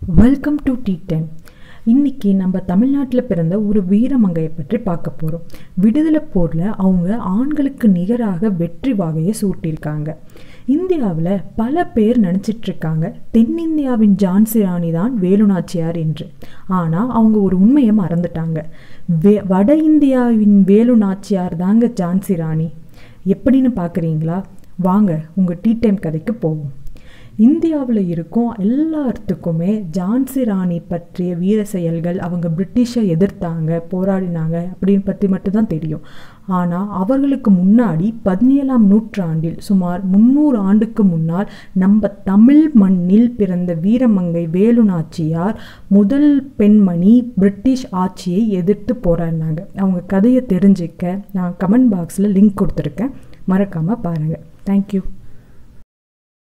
welcome to D ten இன்னைக்கு நம்ம தமிழ்நாட்டில் பிறந்த ஒரு வீரமங்கையை பற்றி பார்க்க போகிறோம் விடுதலை போரில் அவங்க ஆண்களுக்கு நிகராக வெற்றி வாகையை சூட்டியிருக்காங்க இந்தியாவில் பல பேர் நினச்சிட்டு இருக்காங்க தென்னிந்தியாவின் ஜான்சி ராணி தான் வேலுநாச்சியார் என்று ஆனால் அவங்க ஒரு உண்மையை மறந்துட்டாங்க வே வட இந்தியாவின் வேலுநாச்சியார் தாங்க ஜான்சி ராணி எப்படின்னு பார்க்குறீங்களா வாங்க உங்கள் டீ டைம் கதைக்கு போவோம் இந்தியாவில் இருக்கும் எல்லாத்துக்குமே ஜான்சி ராணி பற்றிய வீர செயல்கள் அவங்க பிரிட்டிஷை எதிர்த்தாங்க போராடினாங்க அப்படின்னு பற்றி மட்டும்தான் தெரியும் ஆனால் அவர்களுக்கு முன்னாடி பதினேழாம் நூற்றாண்டில் சுமார் முந்நூறு ஆண்டுக்கு முன்னால் நம்ம தமிழ் மண்ணில் பிறந்த வீரமங்கை வேலுநாச்சியார் முதல் பெண்மணி பிரிட்டிஷ் ஆட்சியை எதிர்த்து போராடினாங்க அவங்க கதையை தெரிஞ்சுக்க நான் கமெண்ட் பாக்ஸில் லிங்க் கொடுத்துருக்கேன் மறக்காமல் பாருங்கள் தேங்க்யூ